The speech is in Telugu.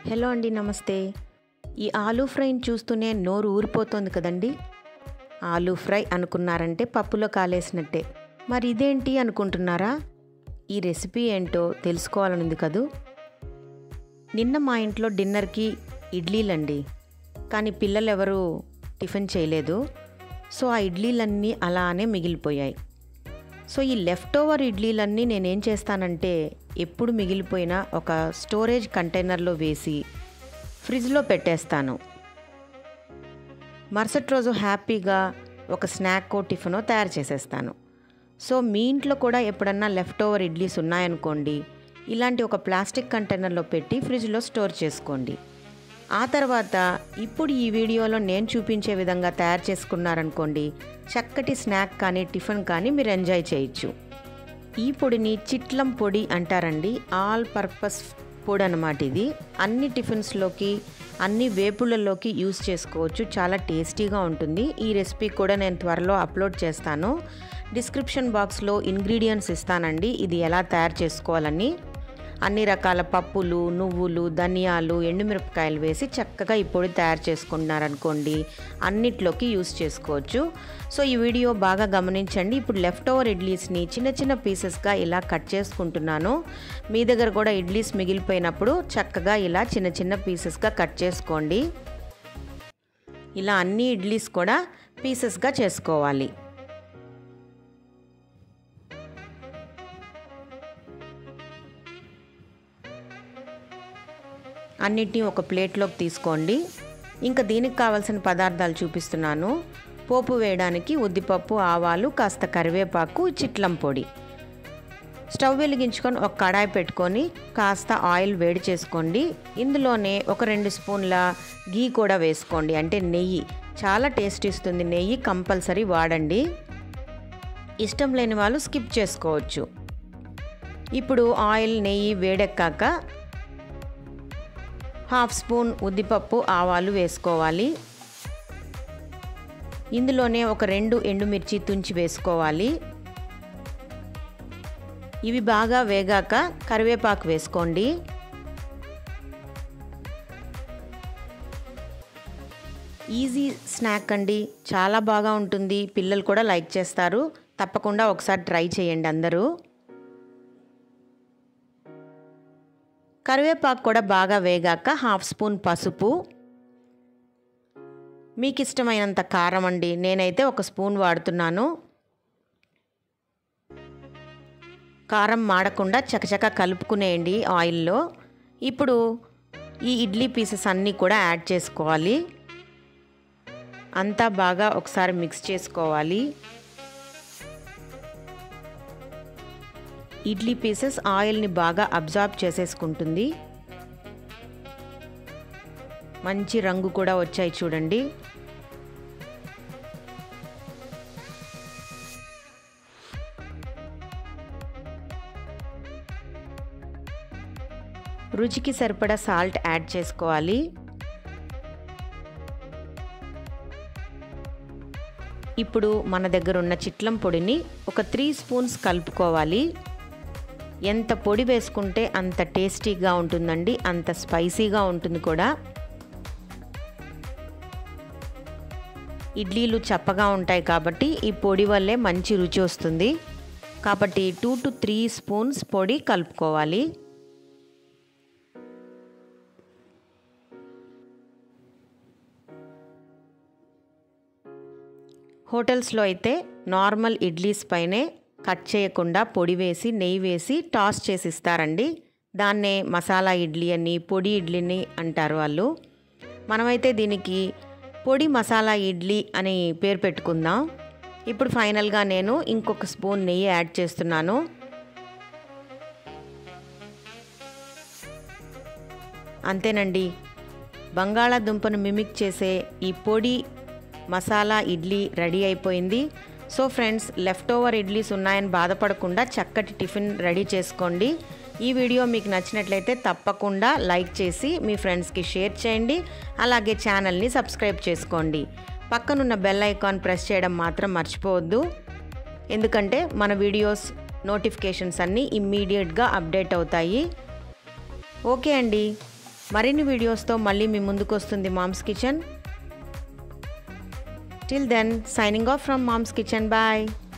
హలో అండి నమస్తే ఈ ఆలూ ఫ్రైని చూస్తూనే నోరు ఊరిపోతుంది కదండి ఆలూ ఫ్రై అనుకున్నారంటే పప్పులో కాలేసినట్టే మరి ఇదేంటి అనుకుంటున్నారా ఈ రెసిపీ ఏంటో తెలుసుకోవాలనుంది కదూ నిన్న మా ఇంట్లో డిన్నర్కి ఇడ్లీలండి కానీ పిల్లలు ఎవరు టిఫిన్ చేయలేదు సో ఆ ఇడ్లీలన్నీ అలానే మిగిలిపోయాయి సో ఈ లెఫ్ట్ ఓవర్ ఇడ్లీలన్నీ నేనేం చేస్తానంటే ఎప్పుడు మిగిలిపోయినా ఒక స్టోరేజ్ కంటైనర్లో వేసి ఫ్రిడ్జ్లో పెట్టేస్తాను మరుసటి రోజు హ్యాపీగా ఒక స్నాక్కో టిఫినో తయారు చేసేస్తాను సో మీ ఇంట్లో కూడా ఎప్పుడన్నా లెఫ్ట్ ఓవర్ ఇడ్లీస్ ఉన్నాయనుకోండి ఇలాంటి ఒక ప్లాస్టిక్ కంటైనర్లో పెట్టి ఫ్రిడ్జ్లో స్టోర్ చేసుకోండి ఆ తర్వాత ఇప్పుడు ఈ వీడియోలో నేను చూపించే విధంగా తయారు చేసుకున్నారనుకోండి చక్కటి స్నాక్ కానీ టిఫిన్ కానీ మీరు ఎంజాయ్ చేయొచ్చు ఈ పొడిని చిట్లం పొడి అంటారండి ఆల్ పర్పస్ పొడి అనమాట ఇది అన్ని టిఫిన్స్లోకి అన్ని వేపుళ్ళలోకి యూస్ చేసుకోవచ్చు చాలా టేస్టీగా ఉంటుంది ఈ రెసిపీ కూడా నేను త్వరలో అప్లోడ్ చేస్తాను డిస్క్రిప్షన్ బాక్స్లో ఇంగ్రీడియంట్స్ ఇస్తానండి ఇది ఎలా తయారు చేసుకోవాలని అన్ని రకాల పప్పులు నువ్వులు ధనియాలు ఎండుమిరపకాయలు వేసి చక్కగా ఈ పొడి తయారు చేసుకుంటున్నారనుకోండి అన్నిట్లోకి యూస్ చేసుకోవచ్చు సో ఈ వీడియో బాగా గమనించండి ఇప్పుడు లెఫ్ట్ ఓవర్ ఇడ్లీస్ని చిన్న చిన్న పీసెస్గా ఇలా కట్ చేసుకుంటున్నాను మీ దగ్గర కూడా ఇడ్లీస్ మిగిలిపోయినప్పుడు చక్కగా ఇలా చిన్న చిన్న పీసెస్గా కట్ చేసుకోండి ఇలా అన్ని ఇడ్లీస్ కూడా పీసెస్గా చేసుకోవాలి అన్నిటినీ ఒక ప్లేట్లోకి తీసుకోండి ఇంకా దీనికి కావాల్సిన పదార్థాలు చూపిస్తున్నాను పోపు వేయడానికి ఉద్దిపప్పు ఆవాలు కాస్త కరివేపాకు చిట్లం పొడి స్టవ్ వెలిగించుకొని ఒక కడాయి పెట్టుకొని కాస్త ఆయిల్ వేడి చేసుకోండి ఇందులోనే ఒక రెండు స్పూన్ల గీ కూడా వేసుకోండి అంటే నెయ్యి చాలా టేస్ట్ ఇస్తుంది నెయ్యి కంపల్సరీ వాడండి ఇష్టం లేని వాళ్ళు స్కిప్ చేసుకోవచ్చు ఇప్పుడు ఆయిల్ నెయ్యి వేడెక్కాక హాఫ్ స్పూన్ ఉద్దిపప్పు ఆవాలు వేసుకోవాలి ఇందులోనే ఒక రెండు ఎండుమిర్చి తుంచి వేసుకోవాలి ఇవి బాగా వేగాక కరివేపాకు వేసుకోండి ఈజీ స్నాక్ అండి చాలా బాగా ఉంటుంది పిల్లలు కూడా లైక్ చేస్తారు తప్పకుండా ఒకసారి ట్రై చేయండి అందరూ కరివేపాకు కూడా బాగా వేగాక హాఫ్ స్పూన్ పసుపు మీకు ఇష్టమైనంత కారం అండి నేనైతే ఒక స్పూన్ వాడుతున్నాను కారం మాడకుండా చకచక కలుపుకునేయండి ఆయిల్లో ఇప్పుడు ఈ ఇడ్లీ పీసెస్ అన్నీ కూడా యాడ్ చేసుకోవాలి అంతా బాగా ఒకసారి మిక్స్ చేసుకోవాలి ఇడ్లీ పీసెస్ ఆయిల్ని బాగా అబ్జార్బ్ చేసేసుకుంటుంది మంచి రంగు కూడా వచ్చాయి చూడండి రుచికి సరిపడా సాల్ట్ యాడ్ చేసుకోవాలి ఇప్పుడు మన దగ్గర ఉన్న చిట్లం పొడిని ఒక త్రీ స్పూన్స్ కలుపుకోవాలి ఎంత పొడి వేసుకుంటే అంత టేస్టీగా ఉంటుందండి అంత స్పైసీగా ఉంటుంది కూడా ఇడ్లీలు చప్పగా ఉంటాయి కాబట్టి ఈ పొడి వల్లే మంచి రుచి వస్తుంది కాబట్టి టూ టు త్రీ స్పూన్స్ పొడి కలుపుకోవాలి హోటల్స్లో అయితే నార్మల్ ఇడ్లీస్ పైనే కట్ చేయకుండా పొడి వేసి నెయ్యి వేసి టాస్ చేసి ఇస్తారండి దాన్నే మసాలా ఇడ్లీ అని పొడి ఇడ్లీని అంటారు వాళ్ళు మనమైతే దీనికి పొడి మసాలా ఇడ్లీ అని పేరు పెట్టుకుందాం ఇప్పుడు ఫైనల్గా నేను ఇంకొక స్పూన్ నెయ్యి యాడ్ చేస్తున్నాను అంతేనండి బంగాళాదుంపను మిమిక్ చేసే ఈ పొడి మసాలా ఇడ్లీ రెడీ అయిపోయింది so friends left over idlis ఉన్నాయని బాధపడకుండా చక్కటి టిఫిన్ రెడీ చేసుకోండి ఈ వీడియో మీకు నచ్చినట్లయితే తప్పకుండా లైక్ చేసి మీ ఫ్రెండ్స్కి షేర్ చేయండి అలాగే ఛానల్ని సబ్స్క్రైబ్ చేసుకోండి పక్కనున్న బెల్ ఐకాన్ ప్రెస్ చేయడం మాత్రం మర్చిపోవద్దు ఎందుకంటే మన వీడియోస్ నోటిఫికేషన్స్ అన్నీ ఇమ్మీడియట్గా అప్డేట్ అవుతాయి ఓకే అండి మరిన్ని వీడియోస్తో మళ్ళీ మీ ముందుకు వస్తుంది mom's kitchen till then signing off from mom's kitchen bye